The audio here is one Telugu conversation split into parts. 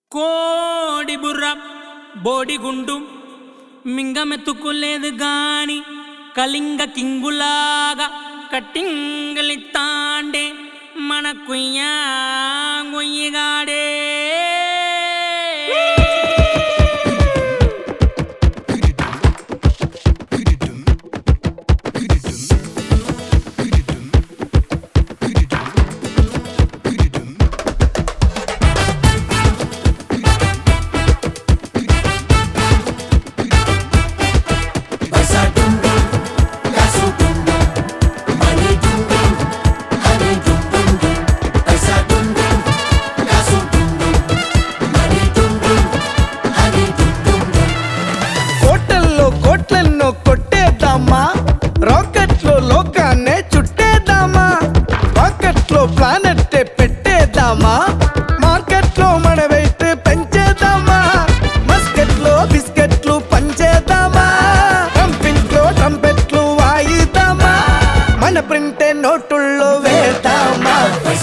కోడి బుర్ర బోడిగుండు మింగమెత్తుకోలేదు గాని కళింగ కింగులాగా కట్టింగలిత్తాండే మన కుయ్యా గొయ్యిగాడే కోటల్లో కోట్లెన్నో కొట్టేద్దామా రాకెట్లో లోకాన్నే చుట్టేద్దామా రాకెట్లో ప్లానెట్టే పెట్టేద్దామా మార్కెట్లో మన వెయిట్ పెంచేద్దామా మస్కెట్లో బిస్కెట్లు పంచేద్దామా ట్రంపిట్లో ట్రంపెట్లు వాయిద్దామా మన ప్రింటే నోటుల్లో వేద్దామా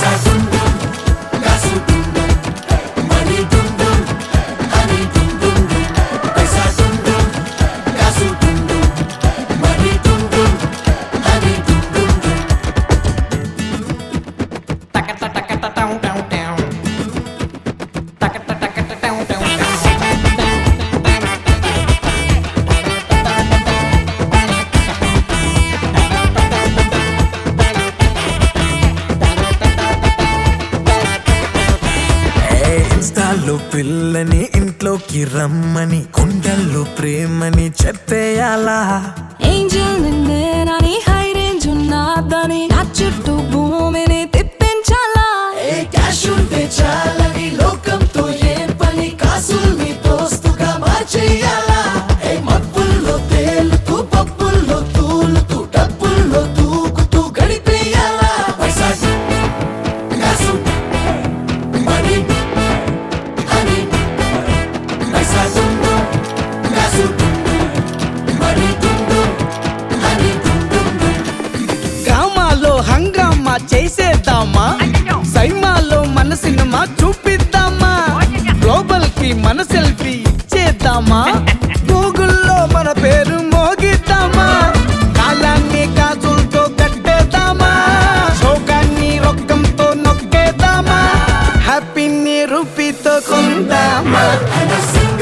ఏ ఇన్స్టాల్లో పిల్లని ఇంట్లోకి రమ్మని కుండల్లో ప్రేమని చెప్పేయాలా ఏంజల్ నిన్నేనని హై రేంజ్ ఉన్నదని నా చుట్టూ భూమిని తిప్పించాలా ఏ క్యాష్ ఉంటే చాలని లోకంతో ఏం పని కాసుల్ని దోస్తుగా మార్చేయాలా ఏ మబ్బుల్లో తేలుతూ పప్పుల్లో తూలుతూ డబ్బుల్లో దూకుతూ గడిపేయాలా పైసా కాసు మనీ హనీ పైసా దుండు కాసు మనీ దుండు హనీ గ్రామాల్లో హంగామా చేసేద్దామా సైమాలో మన సినిమా చూపిద్దామా గ్లోబల్ కి మన సెల్ఫీ ఇచ్చేద్దామా గూగుల్లో మన పేరు మోగిద్దామా కాలాన్ని గాజులతో కట్టేద్దామా శోకాన్ని రొక్కంతో నొక్కేద్దామా హ్యాపీని రూపీతో కొందామా